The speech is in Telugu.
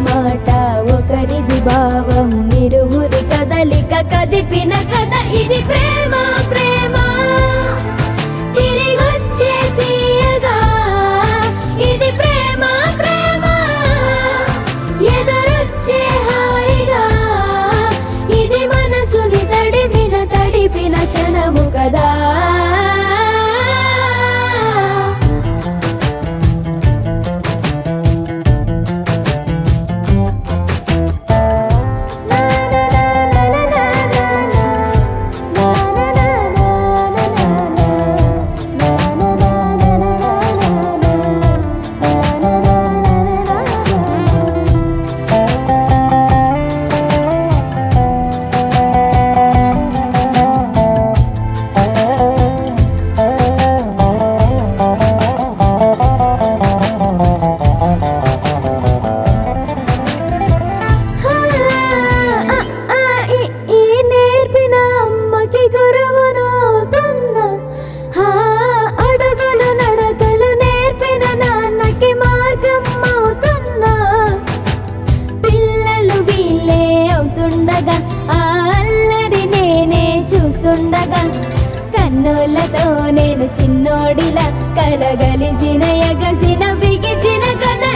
మాట ఒకరిది భావం ఇరువురి కదలిక కదిపిన కథ ఇది ప్రేమ ప్రేమ తిరిగొచ్చే తీయగా ఇది ప్రేమ ప్రేమ ఎదురొచ్చే హాయిగా ఇది మనసుని తడిపిన తడిపిన క్షణము కదా ఈ నేర్పిన అమ్మకి గురువునవుతున్నా అడుగులు నడకలు నేర్పిన నాన్నకి మార్గం అవుతున్నా పిల్లలు వీళ్ళే అవుతుండగా ఆ అల్లరి నేనే చూస్తుండగా కన్నులతో నేను చిన్నోడిలా కలగలిసిన ఎగసిన బిగిసిన కథ